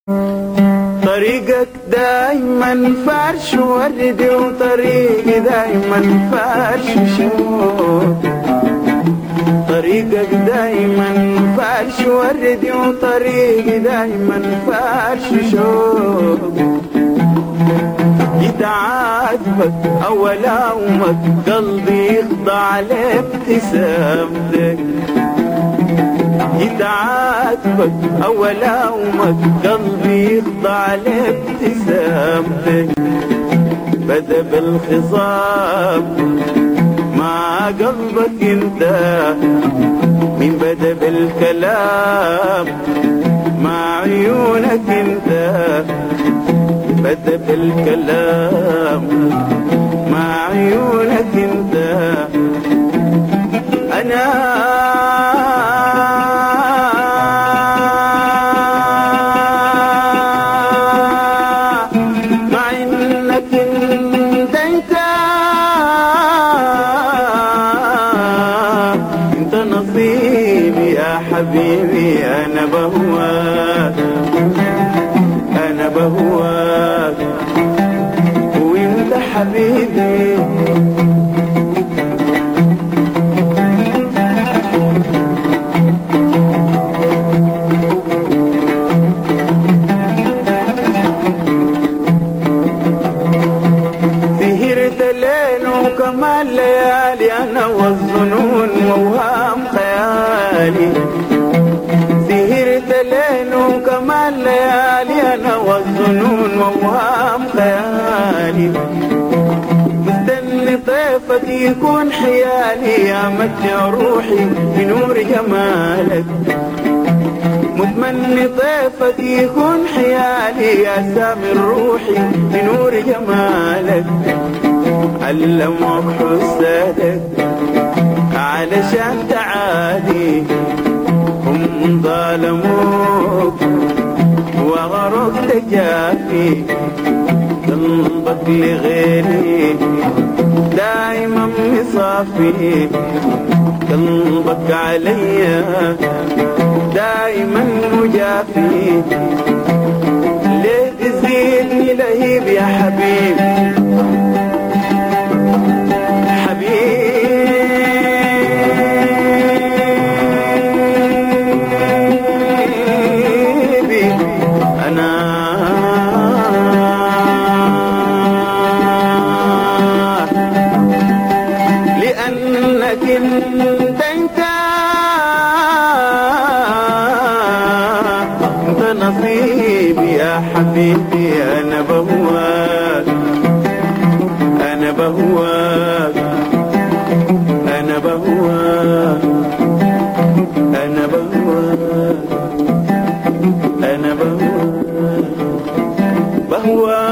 طريقك دايما فرش وردي وطريقي دايما فرش شوق طريقك دايما فرش وردي وطريقي دايما فرش شوق يتعاتبك او الومك قلبي يخضع لابتسامتك يتعاتبك او الومك قلبي يخضع لابتسامتك بدا بالخصام مع قلبك انت من بدا بالكلام مع عيونك انت بدا بالكلام مع عيونك انت انا مع انك انت انت انت نصيبي يا حبيبي انا بهواك انا بهواك وانت حبيبي سهرت الليل وكمان ليالي انا والظنون واوهام خيالي سهرت الليل وكمان ليالي انا والظنون واوهام خيالي مستني طيفك يكون حيالي يا متع روحي بنور جمالك متمني طيفك يكون حيالي يا سامي روحي بنور جمالك علمك حسادك علشان تعادي هم ظالموك وغرق تجافي قلبك لغيري دايما مصافي قلبك عليا دايما مجافي ليه تزيدني لهيب يا حبيب حبيبي انا لانك انت انت انت نصيبي يا حبيبي انا بهواك انا بهواك انا بهواك انا بهواك انا بهواك بهواك